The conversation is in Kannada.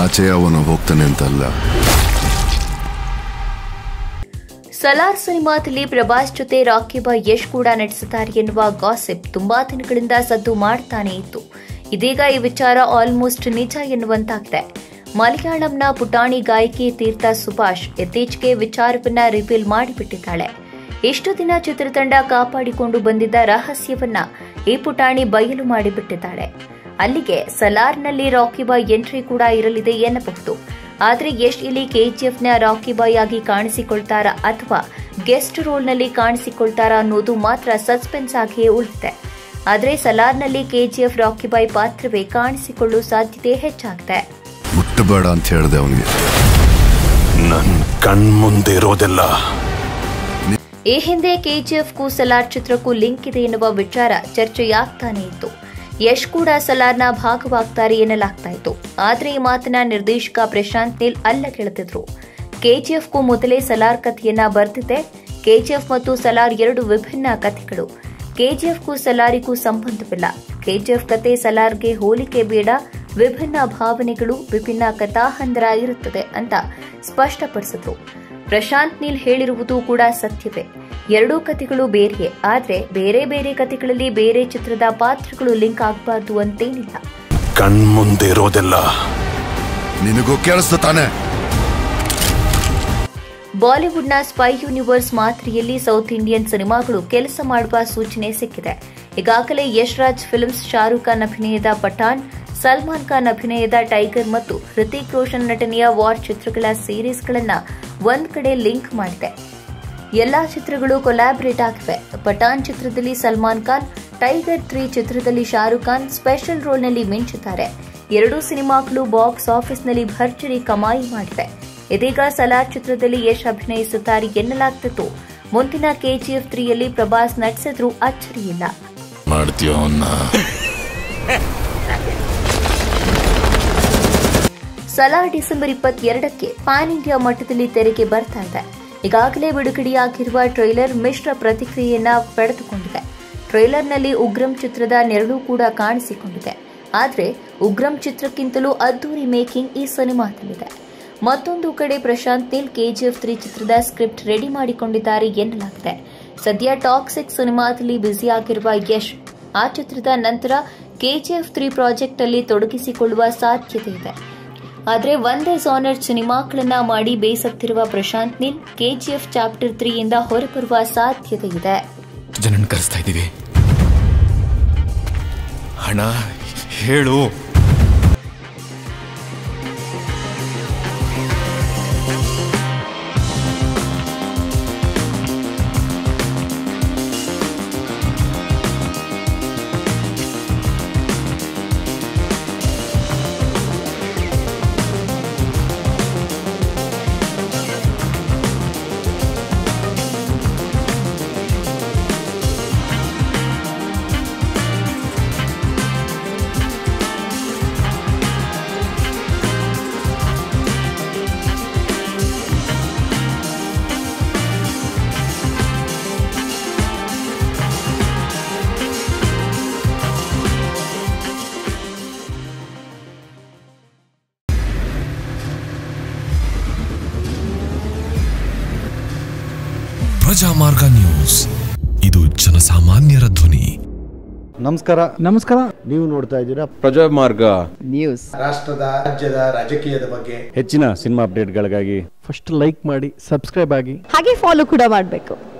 ಆಚೆ ಅವನು ಹೋಗ್ತಾನೆ ಅಂತಲ್ಲ ಸಲಾರ್ ಸಿನಿಮಾದಲ್ಲಿ ಪ್ರಭಾಸ್ ಜೊತೆ ರಾಕಿ ಬಾಯ್ ಯಶ್ ಕೂಡ ನಟಿಸುತ್ತಾರೆ ಎನ್ನುವ ಗಾಸಿಪ್ ತುಂಬಾ ದಿನಗಳಿಂದ ಸದ್ದು ಮಾಡ್ತಾನೆ ಇತ್ತು ಇದೀಗ ಈ ವಿಚಾರ ಆಲ್ಮೋಸ್ಟ್ ನಿಜ ಎನ್ನುವಂತಾಗಿದೆ ಮಲಯಾಳಂನ ಪುಟಾಣಿ ಗಾಯಕಿ ತೀರ್ಥ ಸುಭಾಷ್ ಇತ್ತೀಚೆಗೆ ವಿಚಾರವನ್ನ ರಿವೀಲ್ ಮಾಡಿಬಿಟ್ಟಿದ್ದಾಳೆ ಇಷ್ಟು ದಿನ ಚಿತ್ರತಂಡ ಕಾಪಾಡಿಕೊಂಡು ಬಂದಿದ್ದ ರಹಸ್ಯವನ್ನ ಈ ಪುಟಾಣಿ ಬಯಲು ಮಾಡಿಬಿಟ್ಟಿದ್ದಾಳೆ ಅಲ್ಲಿಗೆ ಸಲಾರ್ನಲ್ಲಿ ರಾಕಿ ಬಾಯ್ ಎಂಟ್ರಿ ಕೂಡ ಇರಲಿದೆ ಎನ್ನಬಹುದು ಆದ್ರೆ ಯಶ್ ಇಲ್ಲಿ ಕೆಜಿಎಫ್ನ ರಾಕಿ ಬಾಯ್ ಆಗಿ ಕಾಣಿಸಿಕೊಳ್ತಾರಾ ಅಥವಾ ಗೆಸ್ಟ್ ರೋಲ್ನಲ್ಲಿ ಕಾಣಿಸಿಕೊಳ್ತಾರಾ ಅನ್ನೋದು ಮಾತ್ರ ಸಸ್ಪೆನ್ಸ್ ಆಗಿಯೇ ಉಳಿದಿದೆ ಆದ್ರೆ ಸಲಾರ್ನಲ್ಲಿ ಕೆಜಿಎಫ್ ರಾಕಿ ಬಾಯ್ ಪಾತ್ರವೇ ಕಾಣಿಸಿಕೊಳ್ಳುವ ಸಾಧ್ಯತೆ ಹೆಚ್ಚಾಗಿದೆ ಮುಟ್ಟಬೇಡ ಅಂತ ಹೇಳ್ದೆ ಅವನಿಗೆ ನನ್ ಕಣ್ಮುಂದೆ ಇರೋದೆಲ್ಲ ಈ ಹಿಂದೆ ಕೆಜಿಎಫ್ಗೂ ಸಲಾರ್ ಚಿತ್ರಕ್ಕೂ ಲಿಂಕ್ ಇದೆ ಎನ್ನುವ ವಿಚಾರ ಚರ್ಚೆಯಾಗ್ತಾನೆ ಇತ್ತು ಯಶ್ ಕೂಡ ಸಲಾರ್ನ ಭಾಗವಾಗ್ತಾರೆ ಎನ್ನಲಾಗ್ತಾ ಇತ್ತು ಆದ್ರೆ ಈ ಮಾತನ್ನ ನಿರ್ದೇಶಕ ಪ್ರಶಾಂತ್ ನೀಲ್ ಅಲ್ಲಗೆಳೆದಿದ್ರು ಕೆಜಿಎಫ್ಗೂ ಮೊದಲೇ ಸಲಾರ್ ಕಥೆಯನ್ನ ಬರ್ತಿದೆ ಕೆಜಿಎಫ್ ಮತ್ತು ಸಲಾರ್ ಎರಡು ವಿಭಿನ್ನ ಕಥೆಗಳು ಕೆಜಿಎಫ್ಗೂ ಸಲಾರಿಗೂ ಸಂಬಂಧವಿಲ್ಲ ಕೆಜಿಎಫ್ ಕತೆ ಸಲಾರ್ಗೆ ಹೋಲಿಕೆ ಬೇಡ ವಿಭಿನ್ನ ಭಾವನೆಗಳು ವಿಭಿನ್ನ ಕಥಾಹಂದರ ಇರುತ್ತದೆ ಅಂತ ಸ್ಪಷ್ಟಪಡಿಸಿದ್ರು ಪ್ರಶಾಂತ್ ನೀಲ್ ಹೇಳಿರುವುದು ಕೂಡ ಸತ್ಯವೇ ಎರಡೂ ಕಥೆಗಳು ಬೇರೆಯೇ ಆದ್ರೆ ಬೇರೆ ಬೇರೆ ಕಥೆಗಳಲ್ಲಿ ಬೇರೆ ಚಿತ್ರದ ಪಾತ್ರಗಳು ಲಿಂಕ್ ಆಗಬಾರ್ದು ಅಂತೇನಿಲ್ಲ ಕಣ್ಮುಂದೆ ಇರೋದೆಲ್ಲ ನಿನಗೂ ಕೇಳಿಸ್ತು ತಾನೆ ಬಾಲಿವುಡ್ನ ಸ್ಪೈ ಯೂನಿವರ್ಸ್ ಮಾದರಿಯಲ್ಲಿ ಸೌತ್ ಇಂಡಿಯನ್ ಸಿನಿಮಾಗಳು ಕೆಲಸ ಮಾಡುವ ಸೂಚನೆ ಸಿಕ್ಕಿದೆ ಈಗಾಗಲೇ ಯಶ್ ರಾಜ್ ಫಿಲ್ಮ್ಸ್ ಶಾರುಖ್ ಖಾನ್ ಅಭಿನಯದ ಪಠಾಣ್ ಸಲ್ಮಾನ್ ಖಾನ್ ಅಭಿನಯದ ಟೈಗರ್ ಮತ್ತು ಹೃತಿಕ್ ರೋಷನ್ ನಟನೆಯ ವಾರ್ ಚಿತ್ರಗಳ ಸೀರೀಸ್ಗಳನ್ನ ಒಂದ್ ಕಡೆ ಲಿಂಕ್ ಮಾಡಿದೆ ಎಲ್ಲಾ ಚಿತ್ರಗಳು ಕೊಲಾಬರೇಟ್ ಆಗಿವೆ ಪಠಾಣ್ ಚಿತ್ರದಲ್ಲಿ ಸಲ್ಮಾನ್ ಖಾನ್ ಟೈಗರ್ ತ್ರೀ ಚಿತ್ರದಲ್ಲಿ ಶಾರುಖ್ ಖಾನ್ ಸ್ಪೆಷಲ್ ರೋಲ್ನಲ್ಲಿ ಮಿಂಚುತ್ತಾರೆ ಎರಡೂ ಸಿನಿಮಾಗಳು ಬಾಕ್ಸ್ ಆಫೀಸ್ನಲ್ಲಿ ಭರ್ಜರಿ ಕಮಾಯಿ ಮಾಡಿವೆ ಇದೀಗ ಸಲಾರ್ ಚಿತ್ರದಲ್ಲಿ ಯಶ್ ಅಭಿನಯಿಸುತ್ತಾರೆ ಎನ್ನಲಾಗ್ತಿತ್ತು ಮುಂದಿನ ಕೆಜಿಎಫ್ ತ್ರೀಯಲ್ಲಿ ಪ್ರಭಾಸ್ ನಟಿಸಿದ್ರೂ ಅಚ್ಚರಿಯಿಲ್ಲ ಮಾಡ್ತೀಯ ಅವನ್ನ ಸಲಾರ್ ಡಿಸೆಂಬರ್ ಇಪ್ಪತ್ತೆರಡಕ್ಕೆ ಪ್ಯಾನ್ ಇಂಡಿಯಾ ಮಟ್ಟದಲ್ಲಿ ತೆರೆಗೆ ಬರ್ತಾ ಇದೆ ಈಗಾಗಲೇ ಬಿಡುಗಡೆಯಾಗಿರುವ ಟ್ರೈಲರ್ ಮಿಶ್ರ ಪ್ರತಿಕ್ರಿಯೆಯನ್ನ ಪಡೆದುಕೊಂಡಿದೆ ಟ್ರೈಲರ್ನಲ್ಲಿ ಉಗ್ರಂ ಚಿತ್ರದ ನೆರಳು ಕೂಡ ಕಾಣಿಸಿಕೊಂಡಿದೆ ಆದರೆ ಉಗ್ರಂ ಚಿತ್ರಕ್ಕಿಂತಲೂ ಅದ್ದೂರಿ ಮೇಕಿಂಗ್ ಈ ಸಿನಿಮಾದಲ್ಲಿದೆ ಮತ್ತೊಂದು ಕಡೆ ಪ್ರಶಾಂತ್ ನೀಲ್ ಕೆಜಿಎಫ್ ತ್ರೀ ಚಿತ್ರದ ಸ್ಕ್ರಿಪ್ಟ್ ರೆಡಿ ಮಾಡಿಕೊಂಡಿದ್ದಾರೆ ಎನ್ನಲಾಗಿದೆ ಸದ್ಯ ಟಾಕ್ಸಿಕ್ ಸಿನಿಮಾದಲ್ಲಿ ಬ್ಯುಸಿಯಾಗಿರುವ ಯಶ್ ಆ ಚಿತ್ರದ ನಂತರ ಕೆಜಿಎಫ್ ತ್ರೀ ಪ್ರಾಜೆಕ್ಟ್ ಅಲ್ಲಿ ತೊಡಗಿಸಿಕೊಳ್ಳುವ ಸಾಧ್ಯತೆ ಇದೆ ಆದ್ರೆ ಒಂದೇ ಸಾನರ್ ಸಿನಿಮಾಗಳನ್ನ ಮಾಡಿ ಬೇಸತ್ತಿರುವ ಪ್ರಶಾಂತ್ ನೀಲ್ ಕೆಜಿಎಫ್ ಚಾಪ್ಟರ್ ತ್ರೀ ಇಂದ ಹೊರಬರುವ ಸಾಧ್ಯತೆ ಇದೆ ಜನನ್ ಕರೆಸ್ತಾ ಇದ್ದೀವಿ ಹಣ ಹೇಳು ಪ್ರಜಾಮಾರ್ಗ ನ್ಯೂಸ್ ಇದು ಜನಸಾಮಾನ್ಯರ ಧ್ವನಿ ನಮಸ್ಕಾರ ನಮಸ್ಕಾರ ನೀವು ನೋಡ್ತಾ ಇದ್ದೀರಾ ಪ್ರಜಾಮಾರ್ಗ ನ್ಯೂಸ್ ರಾಷ್ಟ್ರದ ರಾಜ್ಯದ ರಾಜಕೀಯದ ಬಗ್ಗೆ ಹೆಚ್ಚಿನ ಸಿನಿಮಾ ಅಪ್ಡೇಟ್ಗಳಿಗಾಗಿ ಫಸ್ಟ್ ಲೈಕ್ ಮಾಡಿ ಸಬ್ಸ್ಕ್ರೈಬ್ ಆಗಿ ಹಾಗೆ ಫಾಲೋ ಕೂಡ ಮಾಡಬೇಕು